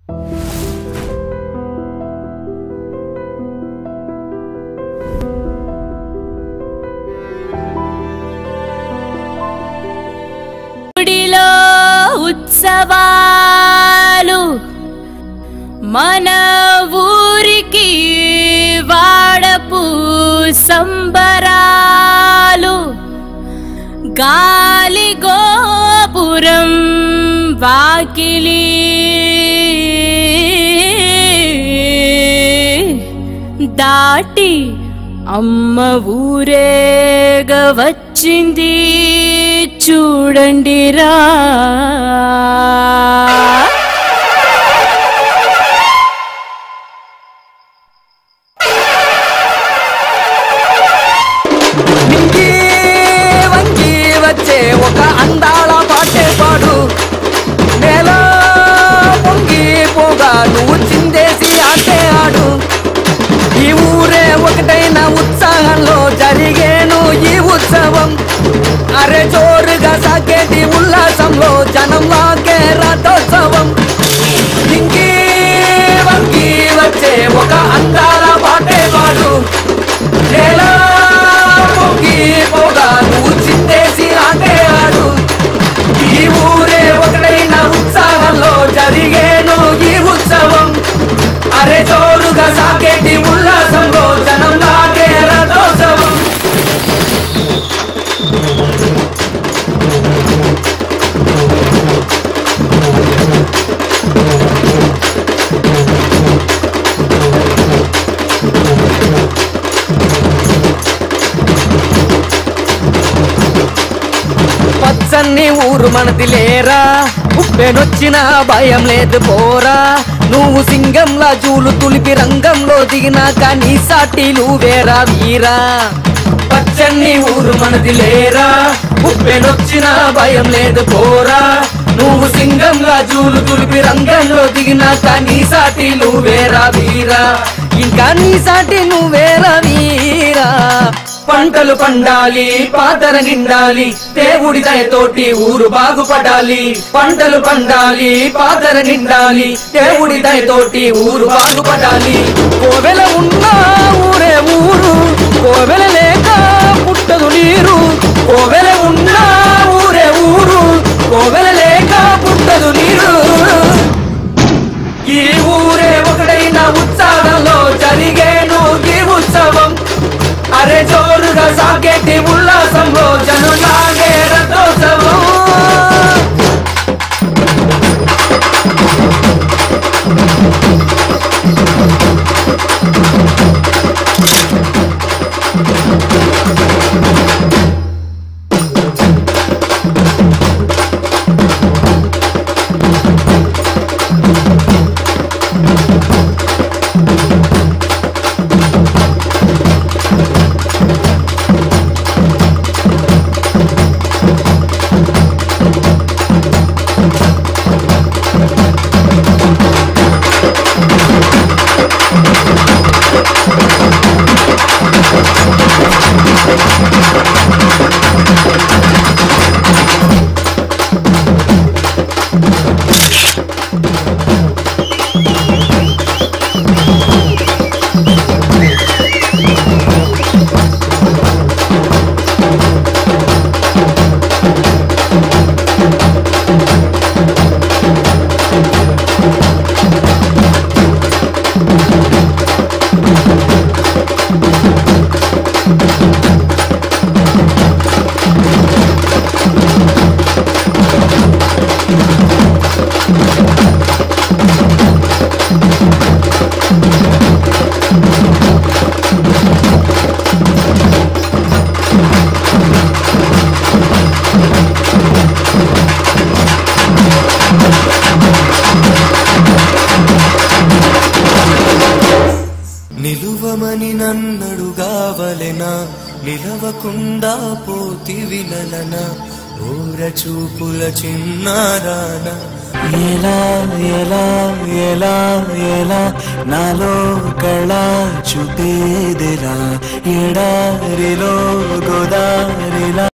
గుడిలో ఉత్సవాలు మన ఊరికి వాడపు సంబరాలు గాలి గోపురం వాకిలి దాటి అమ్మ ఊరేగ వచ్చింది చూడండిరా నింగి వంగి వచ్చే ఒక అందాల పాటే పాడు నేల పొంగి పోగా నువ్వు చిందేసి ఆటే ఆడు ఈ ఊరే ఒకటైన ఉత్సాహంలో జరిగేను ఈ ఉత్సవం అరే జోరుగా సాగేటి ఉల్లాసంలో జనం వాకే రథోత్సవం నింగి వంగి వచ్చే ఒక అందాల పాటే పాడు నేల పొంగి పోగా నువ్వు చిందేసి ఆటే ఆడు ఈ ఊరే ఒకటైన ఉత్సాహంలో జరిగేను ఈ ఉత్సవం అరే జోరుగా సాగేటి ఉల్లాసంలో జనం లాగే రథోత్సవం పచ్చన్ని ఊరు మనది లేరా ఉప్పెనొచ్చిన భయం లేదు పోరా నువ్వు సింగంలా జూలు తులిపి రంగంలో దిగినాక నీ సాటిలు వేరా వీరా పచ్చన్ని ఊరు మనది లేరా ఉప్పెనొచ్చిన భయం లేదు పోరా నువ్వు సింగంలా జూలు తులిపి రంగంలో దిగినాక నీ సాటిలు వేరా వీరా ఇంకా నీ సాటి నువ్వేరా వీరా పంటలు పండాలి పాతర నిండాలి దేవుడి దయతోటి ఊరు బాగుపడాలి పంటలు పండాలి పాతర నిండాలి దేవుడి దయతోటి ఊరు బాగుపడాలి కోవెల ఉన్నా ఊరే ఊరు కోవెల లేక పుట్టదు నీరు కోవెల ఉన్నా ఊరే ఊరు కోవెల లేక పుట్టదు నీరు ఈ ఊరే ఒకటైన ఉత్సాహంలో జరిగేను ఈ ఉత్సవం అరే జోరుగా సాగేటి ఉల్లాసంలో జనులాగే రథోత్సవం నిలువమని నన్నడుగావలెనా నిలవకుండా పోతివి నలన ఊర చూపుల చిన్నారాన ఎలా ఎలా ఎలా ఎలా నాలో కళ చూపేదిలా ఎడారిలో గోదారిలా